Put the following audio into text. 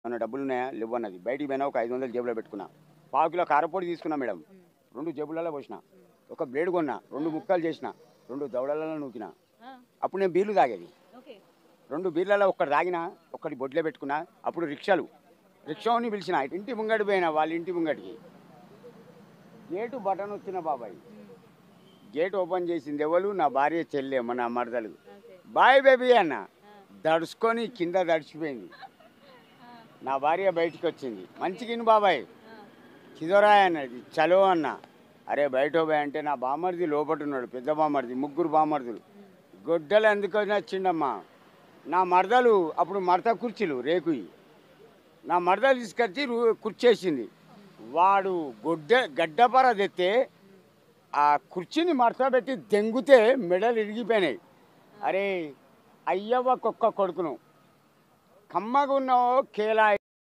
ఏమన్నా డబ్బులు ఉన్నాయా లేవు అన్నది బయటికి పోయినా ఒక ఐదు వందలు జేబులో పెట్టుకున్నా పావు కిలో కారపొడి తీసుకున్నా మేడం రెండు జేబులలో పోసిన ఒక బ్లేడ్ కొన్నా రెండు ముక్కలు చేసిన రెండు దవడలలో నూకిన అప్పుడు నేను బీర్లు తాగేది ఓకే రెండు బీర్లలో ఒక్కటి తాగిన ఒక్కటి బొడ్లో పెట్టుకున్నా అప్పుడు రిక్షాలు రిక్షాని పిలిచిన ఇంటి ముంగడి పోయినా వాళ్ళ ఇంటి ముంగడికి గేటు బటన్ వచ్చిన బాబాయ్ గేట్ ఓపెన్ చేసింది ఎవరు నా భార్య చెల్లెమ్మ నా మరదలు ఓకే బాయ్ బేబీ అన్న దడుచుకొని కింద దడిచిపోయింది నా భార్య బయటికి వచ్చింది మంచిగిన్ బాబాయ్ చిదరాయ్ అన్నది చలో అన్న అరే బయట పోయి అంటే నా బామర్ది లోపట ఉన్నాడు పెద్ద బామర్ది ముగ్గురు బామర్దులు గొడ్డలు ఎందుకు వచ్చిండమ్మా నా మరదలు అప్పుడు మడత కుర్చీలు రేకుయి నా మరదలు తీసుకొచ్చి రు- కుర్చేసింది వాడు గొడ్డ గడ్డపర తెస్తే ఆ కుర్చీని మడత పెట్టి దెంగితే మెడలు ఇరిగిపోయినాయి అరే అయ్యవ్వ కుక్క కొడుకును కమ్మగా ఉన్నావో కేలా